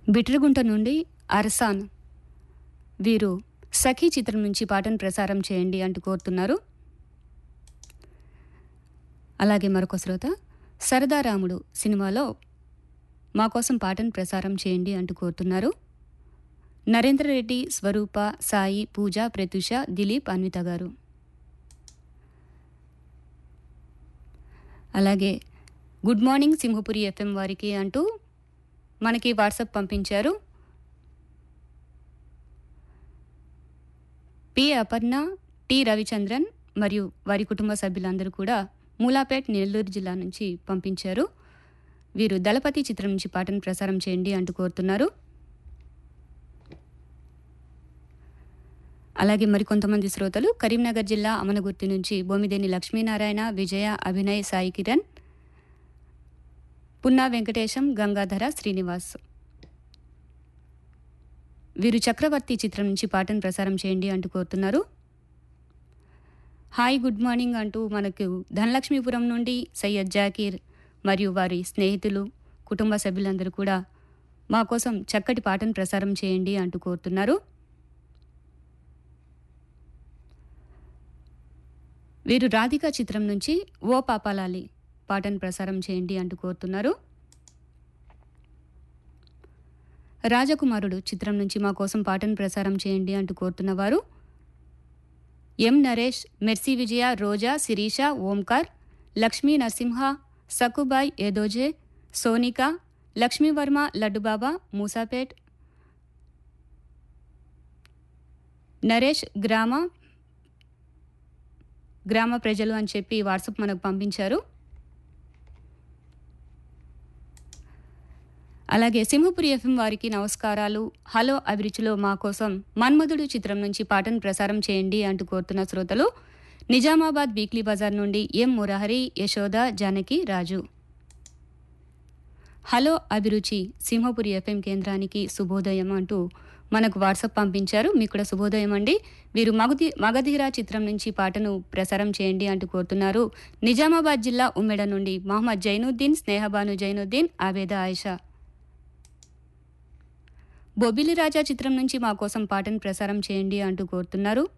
బిట్రగుంట నుండి అర్సాన్ వీరు సఖీ చిత్రం నుంచి పాటను ప్రసారం చేయండి అంటూ కోరుతున్నారు అలాగే మరొక శ్రోత సరదా రాముడు సినిమాలో మా కోసం పాటను ప్రసారం చేయండి అంటూ కోరుతున్నారు నరేంద్ర రెడ్డి స్వరూప సాయి పూజ ప్రత్యూష దిలీప్ అన్విత గారు అలాగే గుడ్ మార్నింగ్ సింహపురి ఎఫ్ఎం వారికి అంటూ మనకి వాట్సాప్ పంపించారు పి అపర్ణ టి రవిచంద్రన్ మరియు వారి కుటుంబ సభ్యులందరూ కూడా మూలాపేట్ నెల్లూరు జిల్లా నుంచి పంపించారు వీరు దళపతి చిత్రం నుంచి పాటను ప్రసారం చేయండి అంటూ కోరుతున్నారు అలాగే మరికొంతమంది శ్రోతలు కరీంనగర్ జిల్లా అమనగుర్తి నుంచి బొమ్మిదేని లక్ష్మీనారాయణ విజయ అభినయ్ సాయి కిరణ్ పున్నా వెంకటేశం గంగాధర శ్రీనివాస్ వీరు చక్రవర్తి చిత్రం నుంచి పాటను ప్రసారం చేయండి అంటూ కోరుతున్నారు హాయ్ గుడ్ మార్నింగ్ అంటూ మనకు ధనలక్ష్మీపురం నుండి సయ్యద్ జాకీర్ మరియు వారి స్నేహితులు కుటుంబ సభ్యులందరూ కూడా మా కోసం చక్కటి పాటను ప్రసారం చేయండి అంటూ కోరుతున్నారు వీరు రాధిక చిత్రం నుంచి ఓ పాపాలాలి పాటను ప్రసారం చేయండి అంటూ కోరుతున్నారు రాజకుమారుడు చిత్రం నుంచి మా కోసం పాటను ప్రసారం చేయండి అంటూ కోరుతున్నవారు ఎం నరేష్ మెర్సీ విజయ రోజా శిరీష ఓంకార్ లక్ష్మీ నరసింహ సకుబాయ్ ఏదోజే సోనిక లక్ష్మీవర్మ లడ్డుబాబా మూసాపేట్ నరేష్ గ్రామ గ్రామ ప్రజలు అని చెప్పి వాట్సాప్ మనకు పంపించారు అలాగే సింహపురి ఎఫ్ఎం వారికి నమస్కారాలు హలో అభిరుచిలో మా కోసం మన్మధుడు చిత్రం నుంచి పాటను ప్రసారం చేయండి అంటూ కోరుతున్న శ్రోతలు నిజామాబాద్ వీక్లీ బజార్ నుండి ఎం మురహరి యశోద జానకి రాజు హలో అభిరుచి సింహపురి ఎఫ్ఎం కేంద్రానికి శుభోదయం అంటూ మనకు వాట్సాప్ పంపించారు మీకు కూడా శుభోదయం అండి వీరు మగధి మగధీరా చిత్రం నుంచి పాటను ప్రసారం చేయండి అంటూ కోరుతున్నారు నిజామాబాద్ జిల్లా ఉమ్మెడ నుండి మహమ్మద్ జైనుద్దీన్ స్నేహబాను జైనుద్దీన్ ఆవేద ఆయిషా బొబిలి రాజా చిత్రం నుంచి మా కోసం పాటను ప్రసారం చేయండి అంటూ కోరుతున్నారు